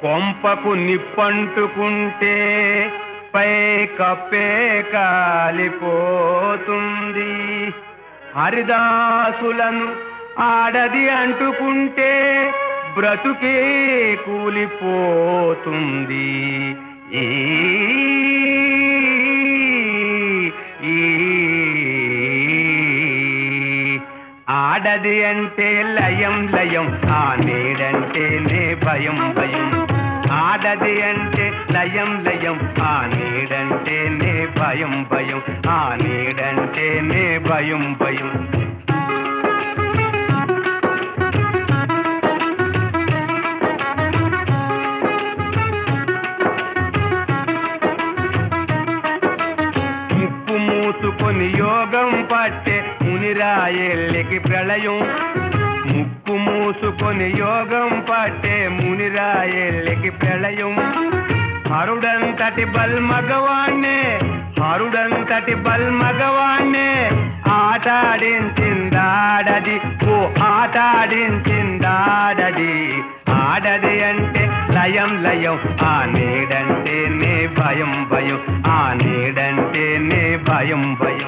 కొంపకు నిప్పంటుకుంటే పై కప్పే కాలిపోతుంది హరిదాసులను ఆడది అంటుకుంటే బ్రతుకే కూలిపోతుంది ఈ ఈ ఆడది అంటే లయం లయం ఆ నీడంటేనే భయం భయం ఆడది అంటే లయం లయం ఆ నీడంటేనే భయం భయం ఆ నీడంటేనే భయం భయం ముక్కు మూసుకొని యోగం పట్టే మునిరాయెల్లికి ప్రళయం ముక్కు మూసుకొని యోగం పట్టే మునిరాయెల్లికి ప్రళయం హరుడంతటి బల్మగవాణ్ణే హరుడంతటి బల్మగవాణ్ణే ఆటాడించిందాడది ఓ ఆటాడించిందాడది ఆడది అంటే లయం లయం ఆ నీడంటేనే భయం భయం ఆ నీడంటేనే భయం భయం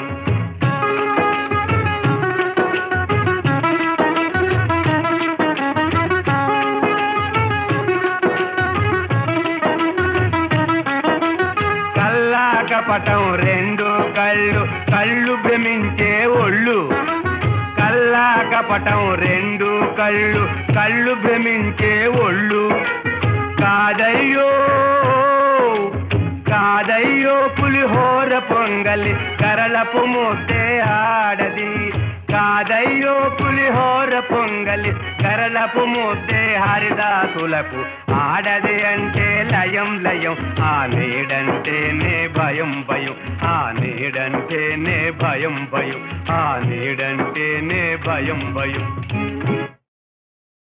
కల్లా కపటం రెండు కళ్ళు కళ్ళు భ్రమించే ఒళ్ళు కల్లా కపటం రెండు కళ్ళు కళ్ళు భ్రమించే ఒళ్ళు కాదయ్యో కాదయ్యో పులిహోర పొంగలి కరలపు ముద్దే ఆడది కాదయ్యో పులిహోర పొంగలి కరలపు ముద్దే హరిదాసులకు ఆడది అంటే లయం లయం ఆ నీడంటేనే భయం భయం ఆ నీడంటేనే భయం భయం ఆ నీడంటేనే భయం భయం